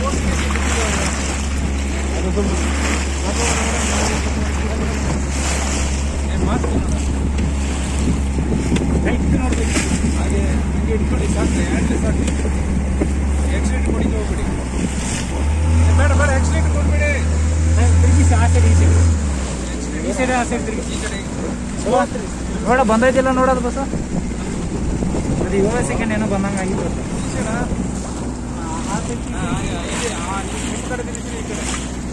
ಹಾಗೆ ಹಿಂಗೆ ಇಟ್ಕೊಳ್ಳಿ ಸಾಕು ಹ್ಯಾಂಡ್ಲಿ ಸಾಕು ಎಕ್ಸಿಡೆಂಟ್ ಕೊಡಿಗೆ ಹೋಗ್ಬಿಡಿ ಏ, ಬೇಡ ಬೇಡ ಎಕ್ಸಿಡೆಂಟ್ ಕೊಡ್ಬೇಡಿ ತಿರುಗಿಸಿ ಆ ಸೈಡ್ ಈ ಸೈಡ್ Accident ಈ ಸೈಡ್ ಆ ಸೈಡ್ ತಿರುಗಿ ಈ ಕಡೆ ನೋಡ ಬಂದೈತಿಲ್ಲ ನೋಡೋದು ಬಸ್ ಅದು ಏಳು ಸೆಕೆಂಡ್ ಏನೋ ಬಂದಂಗೆ ಆಗಿತ್ತು ಈ ಸೈಡಾ? ಹಾ, ಇದೆ. ಆ, ನೀವು ಈ ಕಡೆ ತಿರುಗಿಸಿ, ಈ ಕಡೆ